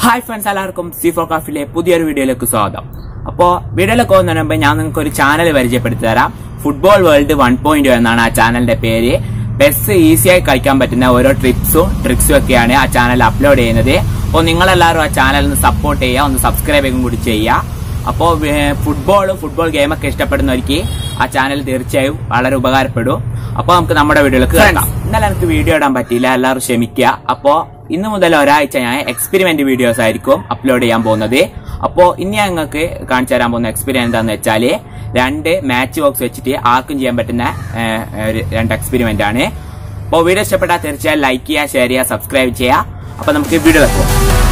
hi friends എല്ലാവർക്കും C four കാഫിലെ പുതിയൊരു വീഡിയോയിലേക്ക് സ്വാഗതം അപ്പോൾ വീഡിയോയിലേക്ക് പോകുന്നതിന് മുമ്പ് ഞാൻ നിങ്ങൾക്ക് ഒരു ചാനൽ പരിചയപ്പെടുത്തി തരാം ഫുട്ബോൾ വേൾഡ് വൺ പോയിന്റ് എന്നാണ് ആ ചാനലിന്റെ പേര് പെസ് ഈസിയായി കളിക്കാൻ പറ്റുന്ന ഓരോ ട്രിപ്സും ട്രിക്സും ഒക്കെയാണ് ആ ചാനൽ അപ്ലോഡ് ചെയ്യുന്നത് അപ്പോൾ നിങ്ങളെല്ലാവരും ആ ചാനൽ ഒന്ന് സപ്പോർട്ട് ചെയ്യുക ഒന്ന് സബ്സ്ക്രൈബ് ചെയ്യും കൂടി ചെയ്യുക അപ്പോൾ ഫുട്ബോൾ ഫുട്ബോൾ ഗെയിമൊക്കെ ഇഷ്ടപ്പെടുന്നവർക്ക് ആ ചാനൽ തീർച്ചയായും വളരെ ഉപകാരപ്പെടും അപ്പോൾ നമുക്ക് നമ്മുടെ വീഡിയോയിലേക്ക് കേൾക്കാം ഇന്നലെ എനിക്ക് വീഡിയോ ഇടാൻ പറ്റിയില്ല എല്ലാവരും ക്ഷമിക്കുക അപ്പോൾ ഇന്ന് മുതൽ ഒരാഴ്ച ഞാൻ എക്സ്പെരിമെന്റ് വീഡിയോസ് ആയിരിക്കും അപ്ലോഡ് ചെയ്യാൻ പോകുന്നത് അപ്പോൾ ഇനി ഞാൻ നിങ്ങൾക്ക് കാണിച്ചു തരാൻ പോകുന്ന എക്സ്പീരിയൻസ് എന്താണെന്ന് വെച്ചാൽ രണ്ട് മാച്ച് ബോക്സ് വെച്ചിട്ട് ആർക്കും ചെയ്യാൻ പറ്റുന്ന ഏഹ്, ഒരു രണ്ട് എക്സ്പെരിമെന്റ് ആണ് അപ്പോൾ വീഡിയോ ഇഷ്ടപ്പെട്ടാൽ തീർച്ചയായും ലൈക്ക് ചെയ്യുക ഷെയർ ചെയ്യുക സബ്സ്ക്രൈബ് ചെയ്യുക അപ്പോൾ നമുക്ക് വീഡിയോ വെക്കാം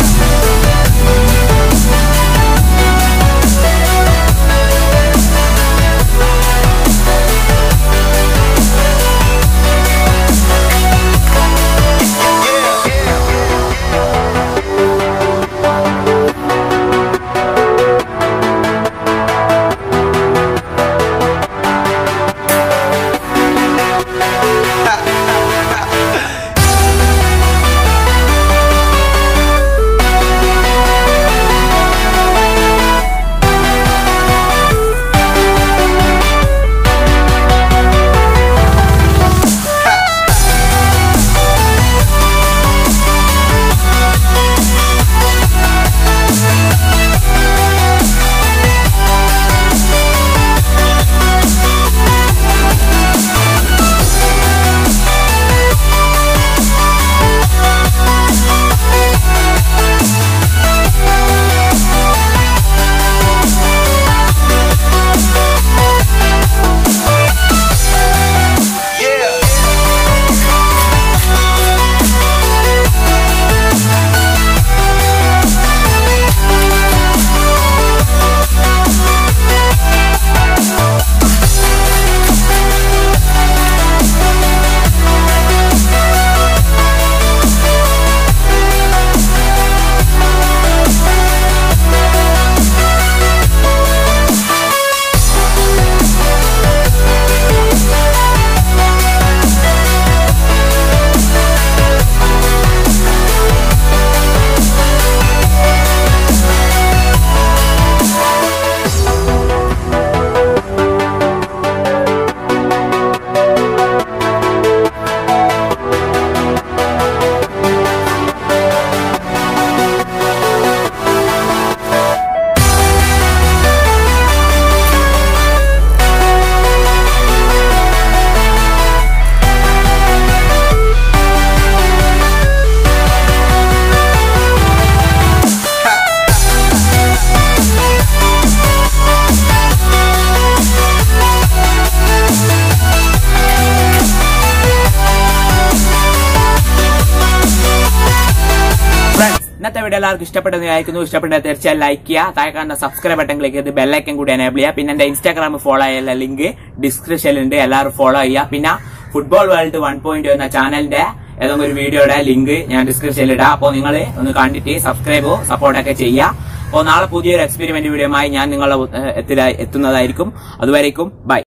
ഫ്രണ്ട്സ് ഇന്നത്തെ വീഡിയോ എല്ലാവർക്കും ഇഷ്ടപ്പെട്ടെന്ന് വിചാരിക്കുന്നു ഇഷ്ടപ്പെട്ട തീർച്ചയായും ലൈക്ക് ചെയ്യുക താഴെ കാണുന്ന സബ്സ്ക്രൈബ് ബട്ടൺ ക്ലിക്ക് ചെയ്ത് ബെല്ലൈക്കൻ കൂടി എനേബിൾ ചെയ്യുക പിന്നെ എന്റെ ഇൻസ്റ്റാഗ്രാം ഫോളോ ചെയ്യാനുള്ള ലിങ്ക് ഡിസ്ക്രിപ്ഷനിലുണ്ട് എല്ലാവരും ഫോളോ ചെയ്യുക പിന്നെ ഫുട്ബോൾ വേൾഡ് വൺ പോയിന്റ് എന്ന ചാനലിന്റെ ഏതെങ്കിലും ഒരു വീഡിയോയുടെ ലിങ്ക് ഞാൻ ഡിസ്ക്രിപ്ഷനിൽ ഇടാം അപ്പോൾ നിങ്ങൾ ഒന്ന് കണ്ടിട്ട് സബ്സ്ക്രൈബോ സപ്പോർട്ടൊക്കെ ചെയ്യുക അപ്പോൾ നാളെ പുതിയൊരു എക്സ്പെരിമെന്റ് വീഡിയോയുമായി ഞാൻ നിങ്ങളുടെ ഏഹ്, എത്തില- എത്തുന്നതായിരിക്കും അതുവരേക്കും ബൈ